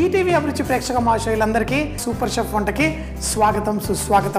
ETV అభిరుచి ప్రేక్షక మహాశయులందరికీ super chef వంటకి స్వాగతం సుస్వాగతం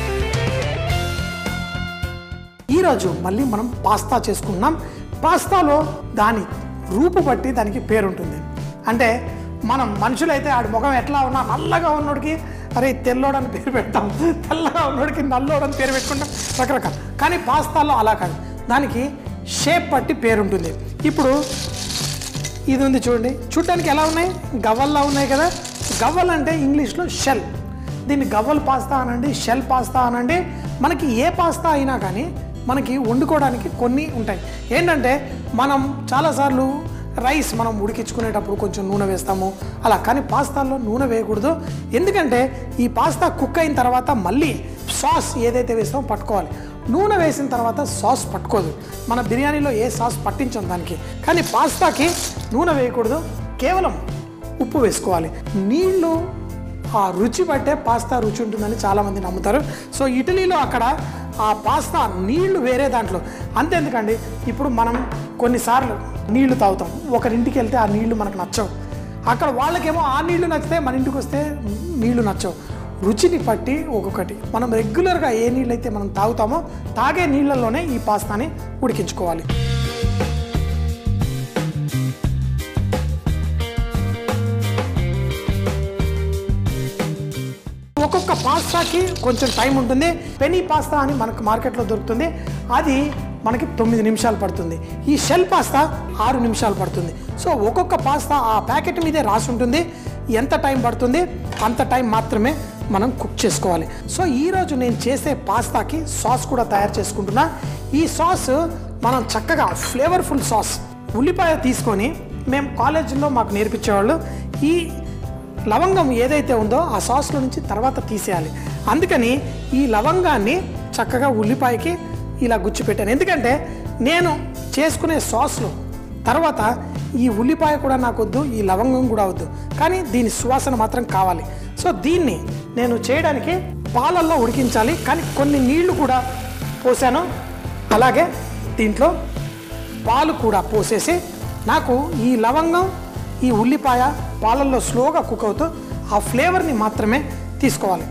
ఈరోజు మళ్ళీ మనం పాస్తా చేసుకుంటున్నాం పాస్తాలో దాని రూపు బట్టి దానికి పేరు ఉంటుంది అంటే మనం మనుషులైతే ఆడి ముఖం ఎట్లా ఉన్నా నల్లగా ఉన్నోడికి అరే తెల్లోడని పేరు పెడతాం తెల్లగా ఉన్నోడికి నల్లోడని పేరు పెట్టుకుంటాం రకరకాల కానీ పాస్తాలో అలా కాదు దానికి షేప్ బట్టి పేరు ఉంటుంది ఇప్పుడు ఇది ఉంది చూడండి చూడడానికి ఎలా ఉన్నాయి గవ్వల్లా ఉన్నాయి కదా గవ్వల్ అంటే ఇంగ్లీష్లో షెల్ దీన్ని గవ్వల్ పాస్తా అనండి షెల్ పాస్తా అనండి మనకి ఏ పాస్తా అయినా కానీ మనకి వండుకోవడానికి కొన్ని ఉంటాయి ఏంటంటే మనం చాలాసార్లు రైస్ మనం ఉడికించుకునేటప్పుడు కొంచెం నూనె వేస్తాము అలా కానీ పాస్తాల్లో నూనె వేయకూడదు ఎందుకంటే ఈ పాస్తా కుక్ అయిన తర్వాత మళ్ళీ సాస్ ఏదైతే వేస్తామో పట్టుకోవాలి నూనె వేసిన తర్వాత సాస్ పట్టుకోదు మన బిర్యానీలో ఏ సాస్ పట్టించం దానికి కానీ పాస్తాకి నూనె వేయకూడదు కేవలం ఉప్పు వేసుకోవాలి నీళ్ళు ఆ రుచి బట్టే పాస్తా రుచి ఉంటుందని చాలామంది నమ్ముతారు సో ఇటలీలో అక్కడ ఆ పాస్తా నీళ్లు వేరే దాంట్లో అంతెందుకండి ఇప్పుడు మనం కొన్నిసార్లు నీళ్లు తాగుతాం ఒకరింటికి వెళ్తే ఆ నీళ్లు మనకు నచ్చవు అక్కడ వాళ్ళకేమో ఆ నీళ్లు నచ్చితే మన ఇంటికి వస్తే నీళ్లు నచ్చవు రుచిని బట్టి ఒక్కొక్కటి మనం రెగ్యులర్గా ఏ నీళ్ళైతే మనం తాగుతామో తాగే నీళ్ళల్లోనే ఈ పాస్తాని ఉడికించుకోవాలి ఒక్కొక్క పాస్తాకి కొంచెం టైం ఉంటుంది పెనీ పాస్తా అని మనకు మార్కెట్లో దొరుకుతుంది అది మనకి తొమ్మిది నిమిషాలు పడుతుంది ఈ షెల్ పాస్తా ఆరు నిమిషాలు పడుతుంది సో ఒక్కొక్క పాస్తా ఆ ప్యాకెట్ మీదే రాసి ఉంటుంది ఎంత టైం పడుతుంది అంత టైం మాత్రమే మనం కుక్ చేసుకోవాలి సో ఈరోజు నేను చేసే పాస్తాకి సాస్ కూడా తయారు చేసుకుంటున్నా ఈ సాస్ మనం చక్కగా ఫ్లేవర్ఫుల్ సాస్ ఉల్లిపాయ తీసుకొని మేము కాలేజీలో మాకు నేర్పించేవాళ్ళు ఈ లవంగం ఏదైతే ఉందో ఆ సాస్లో నుంచి తర్వాత తీసేయాలి అందుకని ఈ లవంగాన్ని చక్కగా ఉల్లిపాయకి ఇలా గుచ్చి పెట్టాను ఎందుకంటే నేను చేసుకునే సాస్లో తర్వాత ఈ ఉల్లిపాయ కూడా నాకు వద్దు ఈ లవంగం కూడా వద్దు కానీ దీని సువాసన మాత్రం కావాలి సో దీన్ని నేను చేయడానికి పాలల్లో ఉడికించాలి కానీ కొన్ని నీళ్లు కూడా పోసాను అలాగే దీంట్లో పాలు కూడా పోసేసి నాకు ఈ లవంగం ఈ ఉల్లిపాయ పాలల్లో స్లోగా కుక్ అవుతూ ఆ ఫ్లేవర్ని మాత్రమే తీసుకోవాలి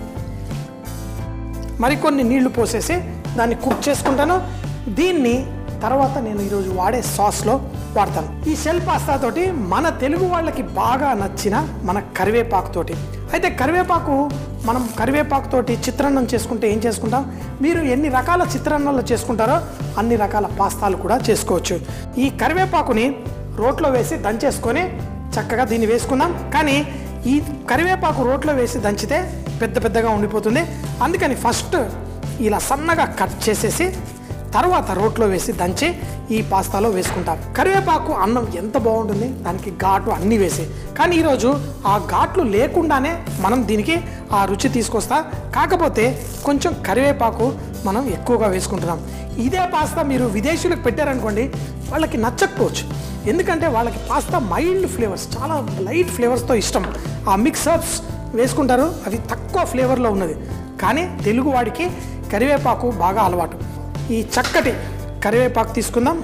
మరికొన్ని నీళ్లు పోసేసి దాన్ని కుక్ చేసుకుంటాను దీన్ని తర్వాత నేను ఈరోజు వాడే సాస్లో వాడతాను ఈ షెల్ పాస్తా తోటి మన తెలుగు వాళ్ళకి బాగా నచ్చిన మన కరివేపాకు తోటి అయితే కరివేపాకు మనం కరివేపాకు తోటి చిత్రాన్నం చేసుకుంటే ఏం చేసుకుంటాం మీరు ఎన్ని రకాల చిత్రాన్నాలు చేసుకుంటారో అన్ని రకాల పాస్తాలు కూడా చేసుకోవచ్చు ఈ కరివేపాకుని రోట్లో వేసి దంచేసుకొని చక్కగా దీన్ని వేసుకుందాం కానీ ఈ కరివేపాకు రోట్లో వేసి దంచితే పెద్ద పెద్దగా ఉండిపోతుంది అందుకని ఫస్ట్ ఇలా సన్నగా కట్ చేసేసి తర్వాత రోట్లో వేసి దంచి ఈ పాస్తాలో వేసుకుంటాం కరివేపాకు అన్నం ఎంత బాగుంటుంది దానికి ఘాటు అన్నీ వేసి కానీ ఈరోజు ఆ ఘాట్లు లేకుండానే మనం దీనికి ఆ రుచి తీసుకొస్తా కాకపోతే కొంచెం కరివేపాకు మనం ఎక్కువగా వేసుకుంటున్నాం ఇదే పాస్తా మీరు విదేశీయులకు పెట్టారనుకోండి వాళ్ళకి నచ్చకపోవచ్చు ఎందుకంటే వాళ్ళకి పాస్తా మైల్డ్ ఫ్లేవర్స్ చాలా లైట్ ఫ్లేవర్స్తో ఇష్టం ఆ మిక్స్ హర్బ్స్ వేసుకుంటారు అవి తక్కువ ఫ్లేవర్లో ఉన్నది కానీ తెలుగువాడికి కరివేపాకు బాగా అలవాటు ఈ చక్కటి కరివేపాకు తీసుకుందాం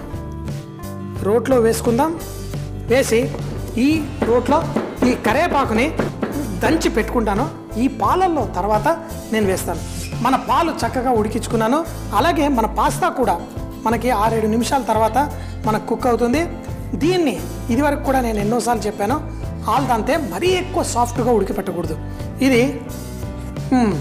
రోట్లో వేసుకుందాం వేసి ఈ రోట్లో ఈ కరివేపాకుని దంచి పెట్టుకుంటాను ఈ పాలల్లో తర్వాత నేను వేస్తాను మన పాలు చక్కగా ఉడికించుకున్నాను అలాగే మన పాస్తా కూడా మనకి ఆరేడు నిమిషాల తర్వాత మనకు కుక్ అవుతుంది దీన్ని ఇదివరకు కూడా నేను ఎన్నోసార్లు చెప్పాను ఆల్దంతే మరీ ఎక్కువ సాఫ్ట్గా ఉడికిపెట్టకూడదు ఇది మ్మ్,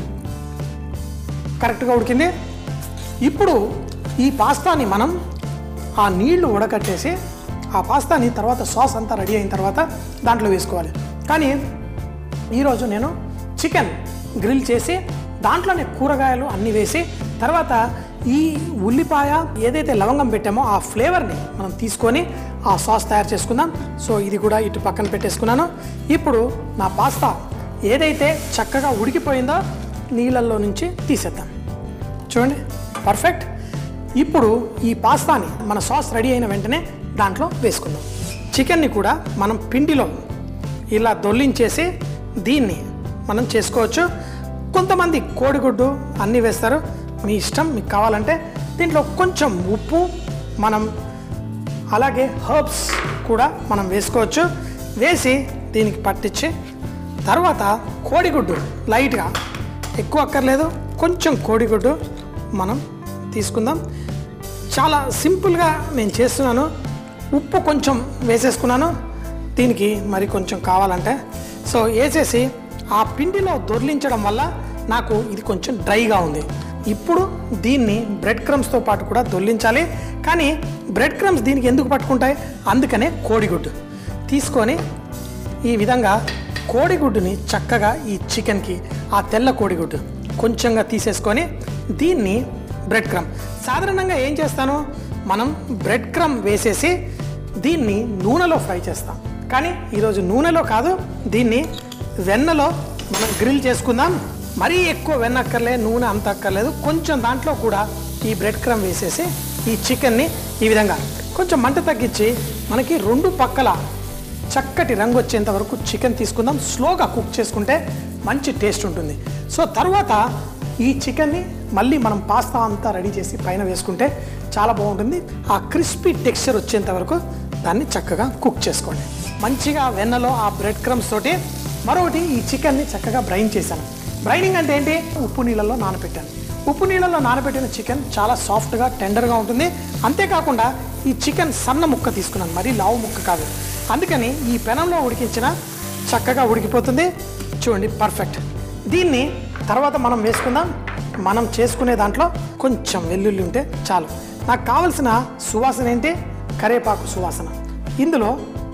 కరెక్ట్గా ఉడికింది ఇప్పుడు ఈ పాస్తాని మనం ఆ నీళ్లు ఉడకట్టేసి ఆ పాస్తాని తర్వాత సాస్ అంతా రెడీ అయిన తర్వాత దాంట్లో వేసుకోవాలి కానీ ఈరోజు నేను చికెన్ గ్రిల్ చేసి దాంట్లోనే కూరగాయలు అన్నీ వేసి తర్వాత ఈ ఉల్లిపాయ ఏదైతే లవంగం పెట్టామో ఆ ఫ్లేవర్ని మనం తీసుకొని ఆ సాస్ తయారు చేసుకుందాం సో ఇది కూడా ఇటు పక్కన పెట్టేసుకున్నాను ఇప్పుడు నా పాస్తా ఏదైతే చక్కగా ఉడికిపోయిందో నీళ్ళల్లో నుంచి తీసేద్దాం చూడండి పర్ఫెక్ట్ ఇప్పుడు ఈ పాస్తాని మన సాస్ రెడీ అయిన వెంటనే దాంట్లో వేసుకుందాం చికెన్ని కూడా మనం పిండిలో ఇలా దొల్లించేసి దీన్ని మనం చేసుకోవచ్చు కొంతమంది కోడిగుడ్డు అన్నీ వేస్తారు మీ ఇష్టం మీకు కావాలంటే దీంట్లో కొంచెం ఉప్పు మనం అలాగే హర్బ్స్ కూడా మనం వేసుకోవచ్చు వేసి దీనికి పట్టించి తర్వాత కోడిగుడ్డు లైట్గా ఎక్కువ అక్కర్లేదు కొంచెం కోడిగుడ్డు మనం తీసుకుందాం చాలా సింపుల్గా నేను చేస్తున్నాను ఉప్పు కొంచెం వేసేసుకున్నాను దీనికి మరి కొంచెం కావాలంటే సో వేసేసి ఆ పిండిలో దొర్లించడం వల్ల నాకు ఇది కొంచెం డ్రైగా ఉంది ఇప్పుడు దీన్ని బ్రెడ్ క్రమ్స్తో పాటు కూడా దొర్లించాలి కానీ బ్రెడ్ క్రమ్స్ దీనికి ఎందుకు పట్టుకుంటాయి అందుకనే కోడిగుడ్డు తీసుకొని ఈ విధంగా కోడిగుడ్డుని చక్కగా ఈ చికెన్కి ఆ తెల్ల కోడిగుడ్డు కొంచెంగా తీసేసుకొని దీన్ని బ్రెడ్ క్రమ్ సాధారణంగా ఏం చేస్తాను మనం బ్రెడ్ క్రమ్ వేసేసి దీన్ని నూనెలో ఫ్రై చేస్తాం కానీ ఈరోజు నూనెలో కాదు దీన్ని వెన్నలో మనం గ్రిల్ చేసుకుందాం మరీ ఎక్కువ వెన్న అక్కర్లే నూనె అంత అక్కర్లేదు కొంచెం దాంట్లో కూడా ఈ బ్రెడ్ క్రమ్ వేసేసి ఈ చికెన్ని ఈ విధంగా కొంచెం మంట తగ్గించి మనకి రెండు పక్కల చక్కటి రంగు వచ్చేంత వరకు చికెన్ తీసుకుందాం స్లోగా కుక్ చేసుకుంటే మంచి టేస్ట్ ఉంటుంది సో తర్వాత ఈ చికెన్ని మళ్ళీ మనం పాస్తా అంతా రెడీ చేసి పైన వేసుకుంటే చాలా బాగుంటుంది ఆ క్రిస్పీ టెక్స్చర్ వచ్చేంత వరకు దాన్ని చక్కగా కుక్ చేసుకోండి మంచిగా వెన్నలో ఆ బ్రెడ్ క్రమ్స్ తోటి మరొకటి ఈ చికెన్ని చక్కగా బ్రైన్ చేశాను బ్రైనింగ్ అంటే ఏంటి ఉప్పు నీళ్ళల్లో నానబెట్టాను ఉప్పు నీళ్ళలో నానబెట్టిన చికెన్ చాలా సాఫ్ట్గా టెండర్గా ఉంటుంది అంతేకాకుండా ఈ చికెన్ సన్న ముక్క తీసుకున్నాను మరీ లావు ముక్క కాదు అందుకని ఈ పెనంలో ఉడికించిన చక్కగా ఉడికిపోతుంది చూడండి పర్ఫెక్ట్ దీన్ని తర్వాత మనం వేసుకుందాం మనం చేసుకునే దాంట్లో కొంచెం వెల్లుల్లి ఉంటే చాలు నాకు కావలసిన సువాసన ఏంటి కరేపాకు సువాసన ఇందులో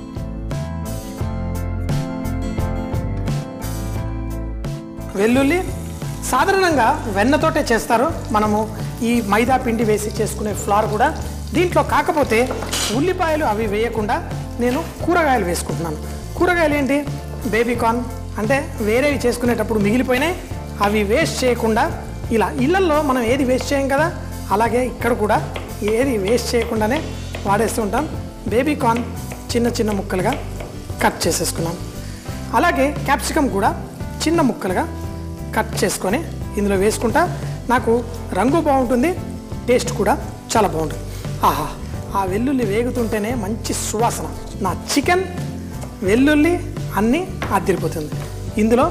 వెల్లుల్లి సాధారణంగా వెన్నతోటే చేస్తారు మనము ఈ మైదా పిండి వేసి చేసుకునే ఫ్లార్ కూడా దీంట్లో కాకపోతే ఉల్లిపాయలు అవి వేయకుండా నేను కూరగాయలు వేసుకుంటున్నాను కూరగాయలు ఏంటి బేబీకార్న్ అంటే వేరేవి చేసుకునేటప్పుడు మిగిలిపోయినాయి అవి వేస్ట్ చేయకుండా ఇలా ఇళ్ళల్లో మనం ఏది వేస్ట్ చేయం కదా అలాగే ఇక్కడ కూడా ఏది వేస్ట్ చేయకుండానే వాడేస్తూ ఉంటాం బేబీకార్న్ చిన్న చిన్న ముక్కలుగా కట్ చేసేసుకున్నాం అలాగే క్యాప్సికమ్ కూడా చిన్న ముక్కలుగా కట్ చేసుకొని ఇందులో వేసుకుంటా నాకు రంగు బాగుంటుంది టేస్ట్ కూడా చాలా బాగుంటుంది ఆహా ఆ వెల్లుల్లి వేగుతుంటేనే మంచి సువాసన నా చికెన్ వెల్లుల్లి అన్నీ అదిరిపోతుంది ఇందులో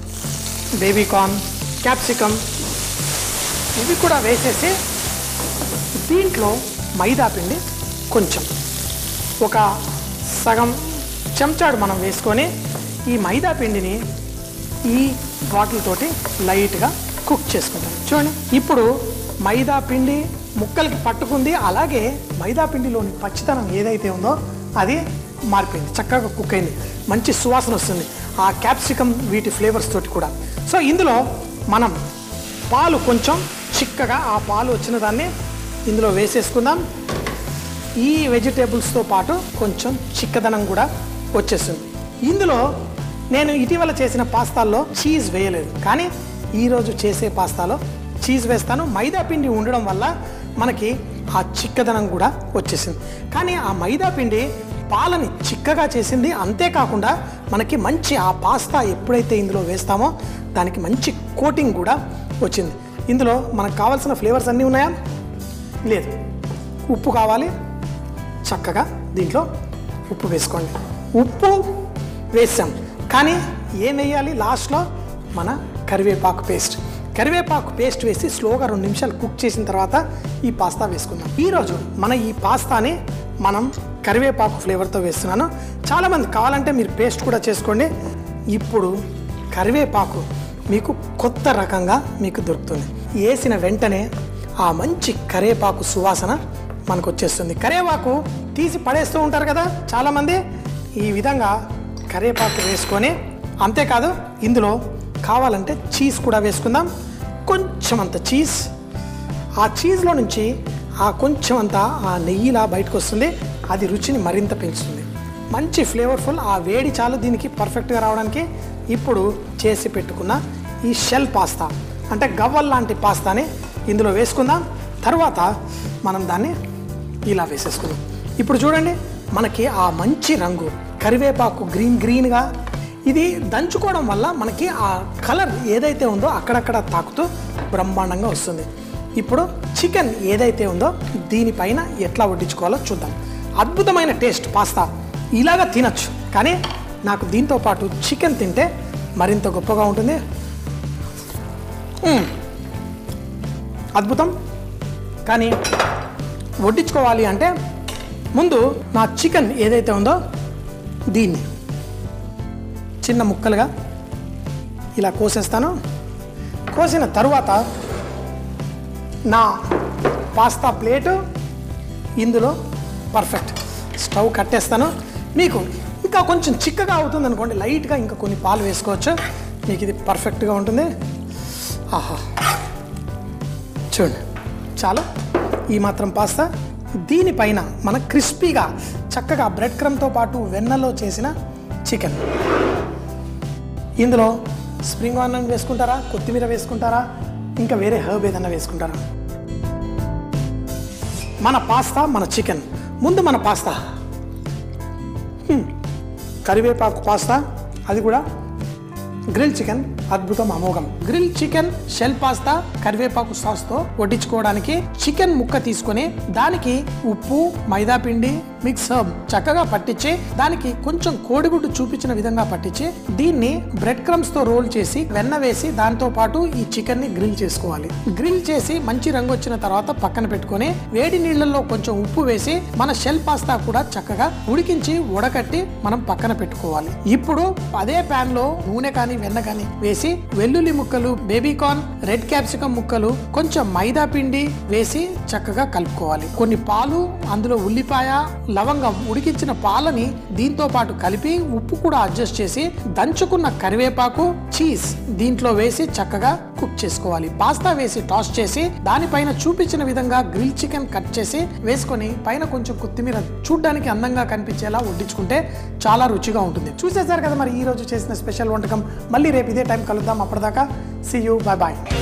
బేబీకార్న్ క్యాప్సికమ్ ఇవి కూడా వేసేసి దీంట్లో మైదా పిండి కొంచెం ఒక సగం చెంచాడు మనం వేసుకొని ఈ మైదా పిండిని ఈ బాటిల్ తోటి లైట్గా కుక్ చేసుకుంటాం చూడండి ఇప్పుడు మైదా పిండి ముక్కలకి పట్టుకుంది అలాగే మైదా పిండిలోని పచ్చితనం ఏదైతే ఉందో అది మారిపోయింది చక్కగా కుక్ అయింది మంచి సువాసన వస్తుంది ఆ క్యాప్సికమ్ వీటి ఫ్లేవర్స్ తోటి కూడా సో ఇందులో మనం పాలు కొంచెం చిక్కగా ఆ పాలు వచ్చిన దాన్ని ఇందులో వేసేసుకుందాం ఈ వెజిటేబుల్స్తో పాటు కొంచెం చిక్కదనం కూడా వచ్చేస్తుంది ఇందులో నేను ఇటీవల చేసిన పాస్తాల్లో చీజ్ వేయలేదు కానీ ఈరోజు చేసే పాస్తాలో చీజ్ వేస్తాను మైదా పిండి ఉండడం వల్ల మనకి ఆ చిక్కదనం కూడా వచ్చేసింది కానీ ఆ మైదా పిండి పాలని చిక్కగా చేసింది అంతేకాకుండా మనకి మంచి ఆ పాస్తా ఎప్పుడైతే ఇందులో వేస్తామో దానికి మంచి కోటింగ్ కూడా వచ్చింది ఇందులో మనకు కావాల్సిన ఫ్లేవర్స్ అన్నీ ఉన్నాయా లేదు ఉప్పు కావాలి చక్కగా దీంట్లో ఉప్పు వేసుకోండి ఉప్పు వేసాం కానీ ఏం వేయాలి లాస్ట్లో మన కరివేపాకు పేస్ట్ కరివేపాకు పేస్ట్ వేసి స్లోగా రెండు నిమిషాలు కుక్ చేసిన తర్వాత ఈ పాస్తా వేసుకుందాం ఈరోజు మన ఈ పాస్తాని మనం కరివేపాకు ఫ్లేవర్తో వేస్తున్నాను చాలామంది కావాలంటే మీరు పేస్ట్ కూడా చేసుకోండి ఇప్పుడు కరివేపాకు మీకు కొత్త రకంగా మీకు దొరుకుతుంది వేసిన వెంటనే ఆ మంచి కరివేపాకు సువాసన మనకు వచ్చేస్తుంది కరివేపాకు తీసి పడేస్తూ ఉంటారు కదా చాలామంది ఈ విధంగా కరివేపాకు వేసుకొని అంతేకాదు ఇందులో కావాలంటే చీజ్ కూడా వేసుకుందాం కొంచెం అంత చీజ్ ఆ చీజ్లో నుంచి ఆ కొంచెం అంతా ఆ నెయ్యిలా బయటకు వస్తుంది అది రుచిని మరింత పెంచుతుంది మంచి ఫ్లేవర్ఫుల్ ఆ వేడి చాలు దీనికి పర్ఫెక్ట్గా రావడానికి ఇప్పుడు చేసి పెట్టుకున్న ఈ షెల్ పాస్తా అంటే గవ్వల్ లాంటి పాస్తాని ఇందులో వేసుకుందాం తర్వాత మనం దాన్ని ఇలా వేసేసుకుందాం ఇప్పుడు చూడండి మనకి ఆ మంచి రంగు కరివేపాకు గ్రీన్ గ్రీన్గా ఇది దంచుకోవడం వల్ల మనకి ఆ కలర్ ఏదైతే ఉందో అక్కడక్కడ తాకుతూ బ్రహ్మాండంగా వస్తుంది ఇప్పుడు చికెన్ ఏదైతే ఉందో దీనిపైన ఎట్లా వడ్డించుకోవాలో చూద్దాం అద్భుతమైన టేస్ట్ పాస్తా ఇలాగా తినచ్చు కానీ నాకు దీంతో పాటు చికెన్ తింటే మరింత గొప్పగా ఉంటుంది మ్మ్. అద్భుతం కానీ వడ్డించుకోవాలి అంటే ముందు నా చికెన్ ఏదైతే ఉందో దీన్ని చిన్న ముక్కలుగా ఇలా కోసేస్తాను కోసిన తరువాత నా పాస్తా ప్లేటు ఇందులో పర్ఫెక్ట్ స్టవ్ కట్టేస్తాను మీకు ఇంకా కొంచెం చిక్కగా అవుతుంది అనుకోండి లైట్గా ఇంకా కొన్ని పాలు వేసుకోవచ్చు మీకు ఇది పర్ఫెక్ట్గా ఉంటుంది ఆహా చూడండి చాలు ఈ మాత్రం పాస్తా దీనిపైన మన క్రిస్పీగా చక్కగా బ్రెడ్ క్రమ్తో పాటు వెన్నలో చేసిన చికెన్ ఇందులో స్ప్రింగ్ ఆనియన్ వేసుకుంటారా కొత్తిమీర వేసుకుంటారా ఇంకా వేరే హర్బ్ ఏదైనా వేసుకుంటారా మన పాస్తా మన చికెన్ ముందు మన పాస్తా హ్మ్. కరివేపాకు పాస్తా అది కూడా గ్రిల్ చికెన్ అద్భుతం అమోఘం గ్రిల్ చికెన్ షెల్ పాస్తా కరివేపాకు సాస్తో వడ్డించుకోవడానికి చికెన్ ముక్క తీసుకొని దానికి ఉప్పు మైదా పిండి మిక్స్ హర్బ్ చక్కగా పట్టించి దానికి కొంచెం కోడిగుడ్డు చూపించిన విధంగా పట్టించి దీన్ని బ్రెడ్ క్రమ్స్ తో రోల్ చేసి వెన్న వేసి దాంతో పాటు ఈ చికెన్ ని గ్రిల్ చేసుకోవాలి గ్రిల్ చేసి మంచి రంగు వచ్చిన తర్వాత పక్కన పెట్టుకొని వేడి నీళ్ళల్లో కొంచెం ఉప్పు వేసి మన షెల్ పాస్తా కూడా చక్కగా ఉడికించి ఉడకట్టి మనం పక్కన పెట్టుకోవాలి ఇప్పుడు అదే ప్యాన్ లో నూనె కానీ వెన్న కానీ వేసి వెల్లుల్లి ముక్కలు బేబీ కార్న్ రెడ్ క్యాప్సికం ముక్కలు కొంచెం మైదా పిండి వేసి చక్కగా కలుపుకోవాలి కొన్ని పాలు అందులో ఉల్లిపాయ లవంగం ఉడికించిన పాలని దీంతో పాటు కలిపి ఉప్పు కూడా అడ్జస్ట్ చేసి దంచుకున్న కరివేపాకు చీజ్ దీంట్లో వేసి చక్కగా కుక్ చేసుకోవాలి పాస్తా వేసి టాస్ చేసి దానిపైన చూపించిన విధంగా గ్రిల్ చికెన్ కట్ చేసి వేసుకొని పైన కొంచెం కొత్తిమీర చూడ్డానికి అందంగా కనిపించేలా వడ్డించుకుంటే చాలా రుచిగా ఉంటుంది చూసేశారు కదా మరి ఈ రోజు చేసిన స్పెషల్ వంటకం మళ్ళీ రేపు ఇదే టైం కలుద్దాం అప్పటిదాకా సి యూ బాయ్ బాయ్